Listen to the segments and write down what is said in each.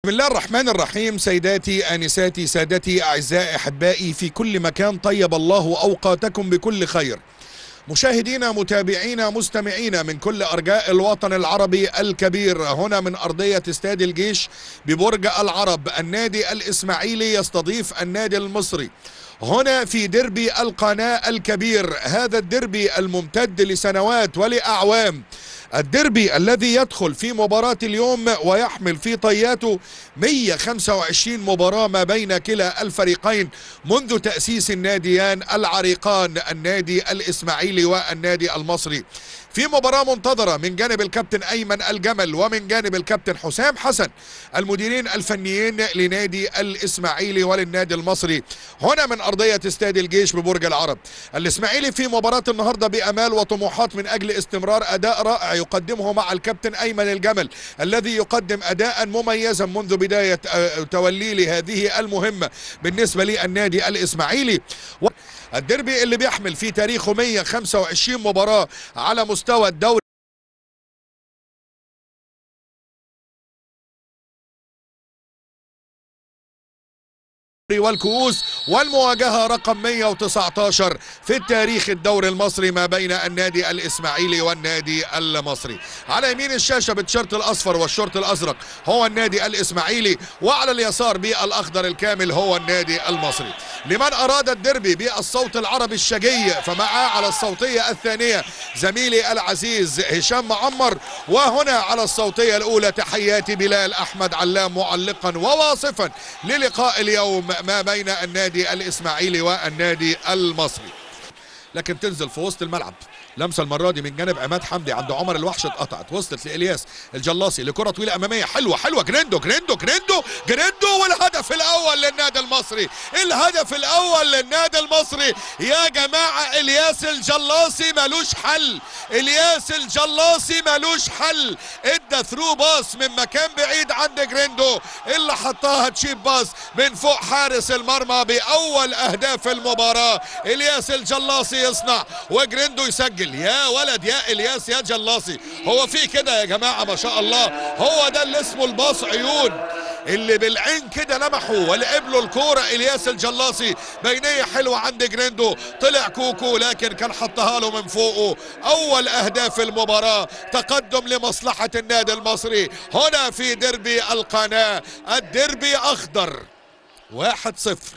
بسم الله الرحمن الرحيم سيداتي آنساتي سادتي أعزائي أحبائي في كل مكان طيب الله أوقاتكم بكل خير مشاهدينا متابعينا مستمعينا من كل أرجاء الوطن العربي الكبير هنا من أرضية استاد الجيش ببرج العرب النادي الإسماعيلي يستضيف النادي المصري هنا في دربي القناة الكبير هذا الدربي الممتد لسنوات ولأعوام الدربي الذي يدخل في مباراة اليوم ويحمل في طياته 125 مباراة ما بين كلا الفريقين منذ تأسيس الناديان العريقان النادي الإسماعيلي والنادي المصري في مباراة منتظرة من جانب الكابتن أيمن الجمل ومن جانب الكابتن حسام حسن المديرين الفنيين لنادي الإسماعيلي وللنادي المصري هنا من أرضية استاد الجيش ببرج العرب الإسماعيلي في مباراة النهاردة بأمال وطموحات من أجل استمرار أداء رائع يقدمه مع الكابتن أيمن الجمل الذي يقدم أداء مميزا منذ بداية توليه لهذه المهمة بالنسبة للنادي الإسماعيلي الديربي اللي بيحمل في تاريخه 125 مباراة على مستوى الدوري والكؤوس والمواجهة رقم 119 في التاريخ الدوري المصري ما بين النادي الإسماعيلي والنادي المصري على يمين الشاشة بالتيشيرت الأصفر والشورت الأزرق هو النادي الإسماعيلي وعلى اليسار بالأخضر الكامل هو النادي المصري لمن أراد الدربي بالصوت العربي الشجي فمعه على الصوتية الثانية زميلي العزيز هشام معمر وهنا على الصوتية الأولى تحياتي بلال أحمد علام معلقا وواصفا للقاء اليوم ما بين النادي الإسماعيلي والنادي المصري لكن تنزل في وسط الملعب لمسه المره دي من جانب عماد حمدي عند عمر الوحش اتقطعت وصلت لالياس الجلاصي لكره طويله اماميه حلوه حلوه جريندو جريندو جريندو جريندو والهدف الاول للنادي المصري الهدف الاول للنادي المصري يا جماعه الياس الجلاصي ملوش حل الياس الجلاصي ملوش حل ادى ثرو باص من مكان بعيد عند جريندو اللي حطها تشيب باص من فوق حارس المرمى باول اهداف المباراه الياس الجلاصي يصنع وجريندو يسجل مسجل يا ولد يا الياس يا جلاصي هو في كده يا جماعه ما شاء الله هو ده اللي اسمه الباص عيون اللي بالعين كده لمحوا ولعب له الكوره الياس الجلاصي بينيه حلوه عند جريندو طلع كوكو لكن كان حطها له من فوقه اول اهداف المباراه تقدم لمصلحه النادي المصري هنا في دربي القناه الدربي اخضر واحد صفر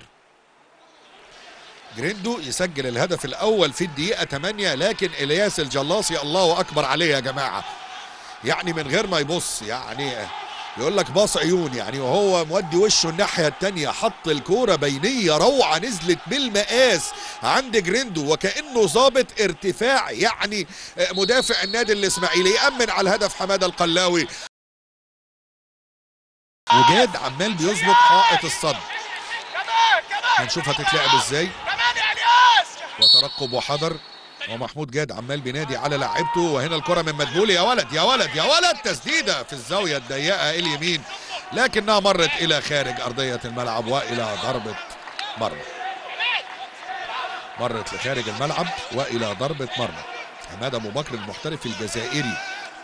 جريندو يسجل الهدف الاول في الدقيقه 8 لكن الياس الجلاصي الله اكبر عليه يا جماعه يعني من غير ما يبص يعني يقول لك باص عيون يعني وهو مودي وشه الناحيه الثانيه حط الكوره بينيه روعه نزلت بالمقاس عند جريندو وكانه ظابط ارتفاع يعني مدافع النادي الاسماعيلي يامن على الهدف حماده القلاوي وجاد عمال بيظبط حائط الصد هنشوف هتتلعب ازاي وترقب وحذر ومحمود جاد عمال بينادي على لاعبته وهنا الكره من مدبولي يا ولد يا ولد يا ولد تسديده في الزاويه الضيقه اليمين لكنها مرت الى خارج ارضيه الملعب والى ضربه مرمى مرت لخارج الملعب والى ضربه مرمى حماد ابو بكر المحترف الجزائري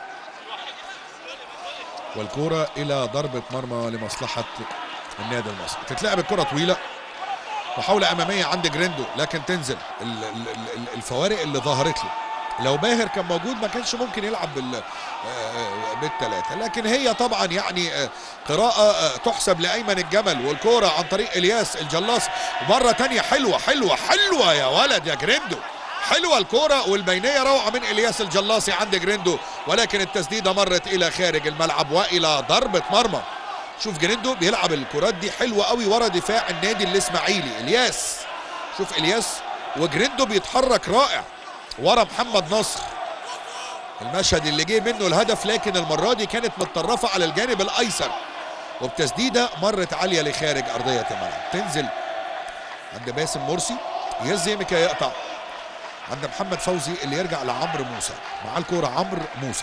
والكره الى ضربه مرمى لمصلحه النادي المصري تتلعب الكره طويله محاولة أمامية عند جريندو لكن تنزل الفوارق اللي ظهرت له لو باهر كان موجود ما كانش ممكن يلعب بال بالثلاثة لكن هي طبعا يعني قراءة تحسب لأيمن الجمل والكورة عن طريق إلياس الجلاس مرة تانية حلوة حلوة حلوة يا ولد يا جريندو حلوة الكورة والبينية روعة من إلياس الجلاصي عند جريندو ولكن التسديدة مرت إلى خارج الملعب وإلى ضربة مرمى شوف جريندو بيلعب الكرات دي حلوه قوي ورا دفاع النادي الاسماعيلي الياس شوف الياس وجريندو بيتحرك رائع ورا محمد نصر المشهد اللي جه منه الهدف لكن المره دي كانت متطرفه على الجانب الايسر وبتسديده مرت عاليه لخارج ارضيه الملعب تنزل عند باسم مرسي يزيمكا يقطع عند محمد فوزي اللي يرجع لعمرو موسى مع الكوره عمرو موسى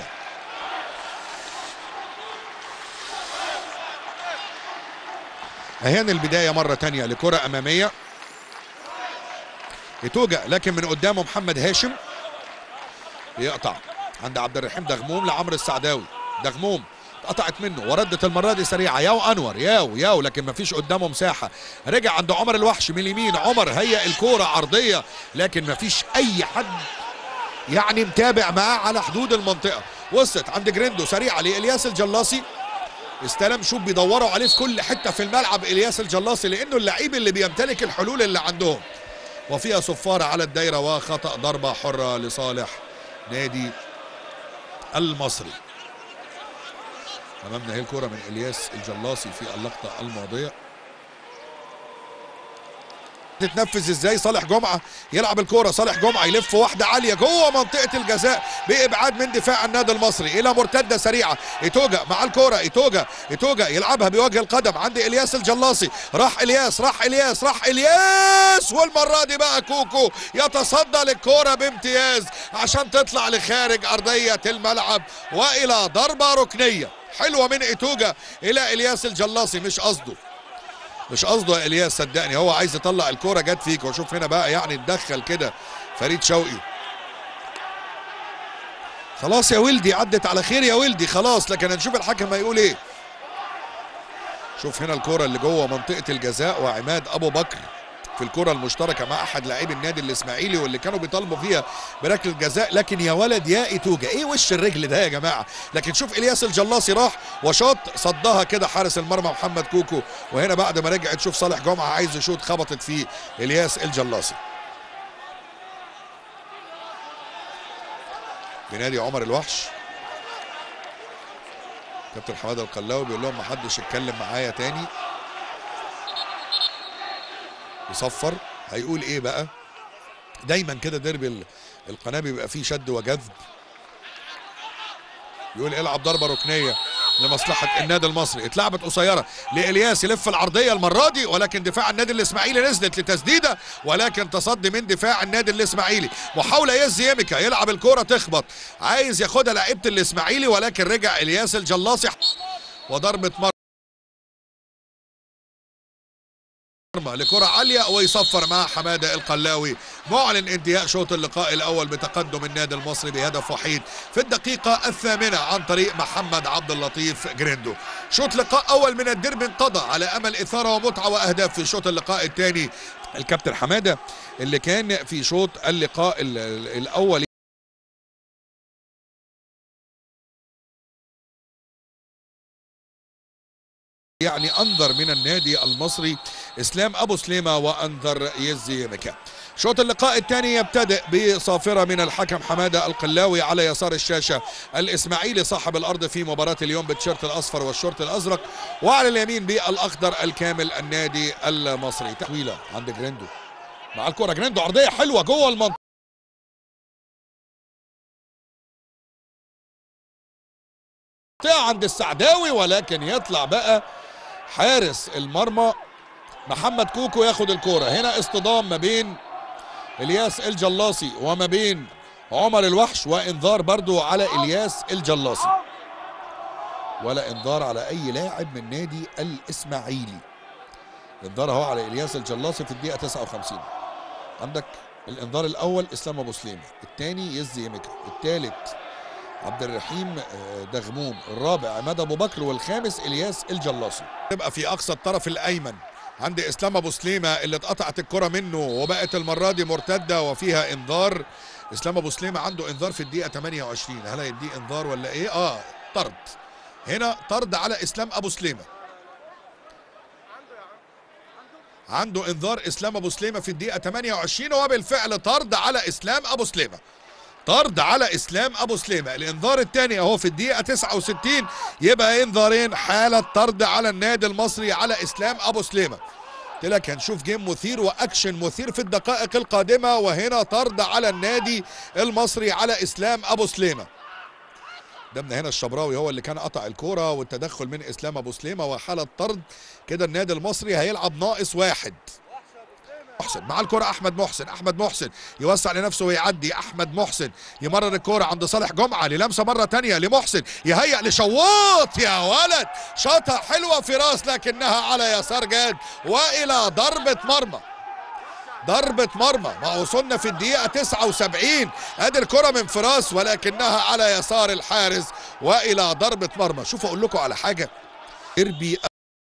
اهان البداية مرة تانية لكرة أمامية يتوجع لكن من قدامه محمد هاشم يقطع عند عبد الرحيم دغموم لعمرو السعداوي دغموم اتقطعت منه وردت المره دي سريعه ياو انور ياو ياو لكن ما فيش قدامه مساحه رجع عند عمر الوحش من اليمين عمر هي الكوره عرضيه لكن ما فيش اي حد يعني متابع معاه على حدود المنطقه وصلت عند جريندو سريعه لالياس الجلاصي استلم شوف بيدوروا عليه في كل حته في الملعب الياس الجلاصي لانه اللعيب اللي بيمتلك الحلول اللي عندهم وفيها صفاره على الدايره وخطا ضربه حره لصالح نادي المصري امامنا هي الكره من الياس الجلاصي في اللقطه الماضيه تتنفذ ازاي صالح جمعه يلعب الكوره صالح جمعه يلف واحده عاليه جوه منطقه الجزاء بابعاد من دفاع النادي المصري الى مرتده سريعه ايتوجا مع الكوره ايتوجا ايتوجا يلعبها بوجه القدم عند الياس الجلاصي راح الياس راح الياس راح الياس والمره دي بقى كوكو يتصدى للكوره بامتياز عشان تطلع لخارج ارضيه الملعب والى ضربه ركنيه حلوه من ايتوجا الى الياس الجلاصي مش قصده مش قصده يا الياس صدقني هو عايز يطلع الكوره جت فيك وشوف هنا بقى يعني اتدخل كده فريد شوقي خلاص يا ولدي عدت على خير يا ولدي خلاص لكن هنشوف الحكم هيقول ايه شوف هنا الكوره اللي جوه منطقه الجزاء وعماد ابو بكر في الكره المشتركه مع احد لاعبي النادي الاسماعيلي واللي كانوا بيطالبوا فيها بركله جزاء لكن يا ولد يا ايتوجا ايه وش الرجل ده يا جماعه لكن شوف الياس الجلاصي راح وشاط صدها كده حارس المرمى محمد كوكو وهنا بعد ما رجع تشوف صالح جمعه عايز يشوط خبطت فيه الياس الجلاصي بنادي عمر الوحش كابتن حماده القلاوي بيقول لهم ما حدش يتكلم معايا تاني يصفر هيقول ايه بقى دايما كده ديربي القناه بيبقى فيه شد وجذب يقول العب ضربه ركنيه لمصلحه النادي المصري اتلعبت قصيره لالياس يلف العرضيه المره دي ولكن دفاع النادي الاسماعيلي نزلت لتسديده ولكن تصدي من دفاع النادي الاسماعيلي محاوله يز يمكا يلعب الكوره تخبط عايز ياخدها لعيبه الاسماعيلي ولكن رجع الياس الجلاصي وضربه مرة لكرة عالية ويصفر مع حمادة القلاوي معلن انتهاء شوط اللقاء الأول بتقدم النادي المصري بهدف وحيد في الدقيقة الثامنة عن طريق محمد عبد اللطيف جريندو شوط لقاء أول من الدرب انقضى على أمل إثارة ومتعة وأهداف في شوط اللقاء الثاني الكابتن حمادة اللي كان في شوط اللقاء الأول يعني انذر من النادي المصري اسلام ابو سليمه وانذر يزي مكا شوط اللقاء الثاني يبتدئ بصافره من الحكم حماده القلاوي على يسار الشاشه الاسماعيلي صاحب الارض في مباراه اليوم بالتيشيرت الاصفر والشورت الازرق وعلى اليمين بالاخضر الكامل النادي المصري تحويله عند جريندو مع الكره جريندو عرضيه حلوه جوه المنطقه عند السعداوي ولكن يطلع بقى حارس المرمى محمد كوكو ياخد الكوره هنا اصطدام ما بين الياس الجلاصي وما بين عمر الوحش وانذار برضو على الياس الجلاصي ولا انذار على اي لاعب من نادي الاسماعيلي انذار اهو على الياس الجلاصي في الدقيقه 59 عندك الانذار الاول اسلام ابو سليم الثاني يزي يمكا الثالث عبد الرحيم دغموم الرابع عماد ابو بكر والخامس الياس الجلاصي تبقى في اقصى الطرف الايمن عند اسلام ابو سليمه اللي اتقطعت الكره منه وبقت المره دي مرتده وفيها انذار اسلام ابو سليمه عنده انذار في الدقيقه 28 هل هيديه انذار ولا ايه اه طرد هنا طرد على اسلام ابو سليمه عنده انذار اسلام ابو سليمه في الدقيقه 28 وبالفعل طرد على اسلام ابو سليمه طرد على اسلام ابو سليمه الانذار الثاني اهو في الدقيقه 69 يبقى انذارين حاله طرد على النادي المصري على اسلام ابو سليمه قلت لك هنشوف جيم مثير واكشن مثير في الدقائق القادمه وهنا طرد على النادي المصري على اسلام ابو سليمه قدامنا هنا الشبراوي هو اللي كان قطع الكوره والتدخل من اسلام ابو سليمه وحاله طرد كده النادي المصري هيلعب ناقص واحد محسن مع الكرة أحمد محسن أحمد محسن يوسع لنفسه ويعدي أحمد محسن يمرر الكرة عند صالح جمعة للمسة مرة تانية لمحسن يهيأ لشواط يا ولد شاطها حلوة في راس لكنها على يسار جاد وإلى ضربة مرمى ضربة مرمى ما وصلنا في الدقيقة 79 ادي الكرة من فراس ولكنها على يسار الحارس والى ضربه مرمى شوف اقول لكم على حاجه اربي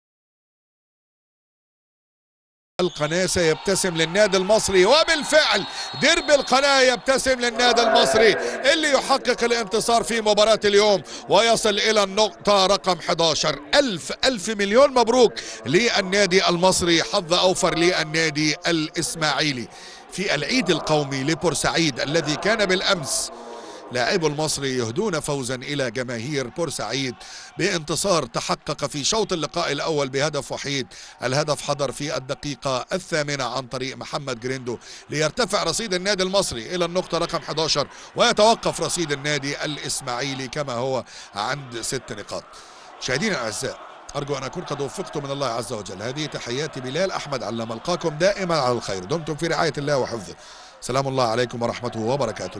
القناة سيبتسم للنادي المصري وبالفعل ديربي القناة يبتسم للنادي المصري اللي يحقق الانتصار في مباراة اليوم ويصل إلى النقطة رقم 11 ألف ألف مليون مبروك للنادي المصري حظ أوفر للنادي الإسماعيلي في العيد القومي لبورسعيد الذي كان بالأمس لاعبو المصري يهدون فوزا الى جماهير بورسعيد بانتصار تحقق في شوط اللقاء الاول بهدف وحيد الهدف حضر في الدقيقه الثامنه عن طريق محمد جريندو ليرتفع رصيد النادي المصري الى النقطه رقم 11 ويتوقف رصيد النادي الاسماعيلي كما هو عند ست نقاط مشاهدينا الاعزاء أرجو أن أكون قد وفقت من الله عز وجل هذه تحياتي بلال أحمد علم ألقاكم دائما على الخير دمتم في رعاية الله وحفظه سلام الله عليكم ورحمته وبركاته